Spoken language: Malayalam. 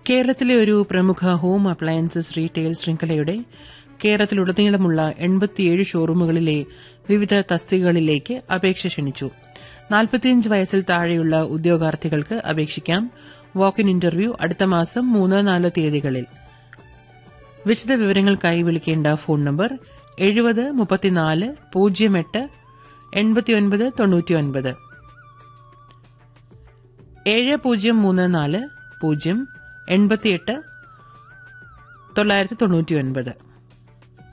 കേരളത്തിലെ ഒരു പ്രമുഖ ഹോം അപ്ലയൻസസ് റീറ്റെയിൽ ശൃംഖലയുടെ കേരളത്തിലുടനീളമുള്ള എൺപത്തിയേഴ് ഷോറൂമുകളിലെ വിവിധ തസ്തികകളിലേക്ക് അപേക്ഷ ക്ഷണിച്ചു നാൽപ്പത്തിയഞ്ച് വയസ്സിൽ താഴെയുള്ള ഉദ്യോഗാർത്ഥികൾക്ക് അപേക്ഷിക്കാം വാക്ക് ഇൻ ഇന്റർവ്യൂ അടുത്ത മാസം മൂന്ന് നാല് തീയതികളിൽ വിശദ വിവരങ്ങൾക്കായി വിളിക്കേണ്ട ഫോൺ നമ്പർ എഴുപത് മുപ്പത്തിനാല് പൂജ്യം എട്ട് എൺപത്തിയൊൻപത് തൊണ്ണൂറ്റിയൊൻപത് ഏഴ് പൂജ്യം മൂന്ന് നാല് പൂജ്യം എൺപത്തിയെട്ട് തൊള്ളായിരത്തി തൊണ്ണൂറ്റിയൊൻപത്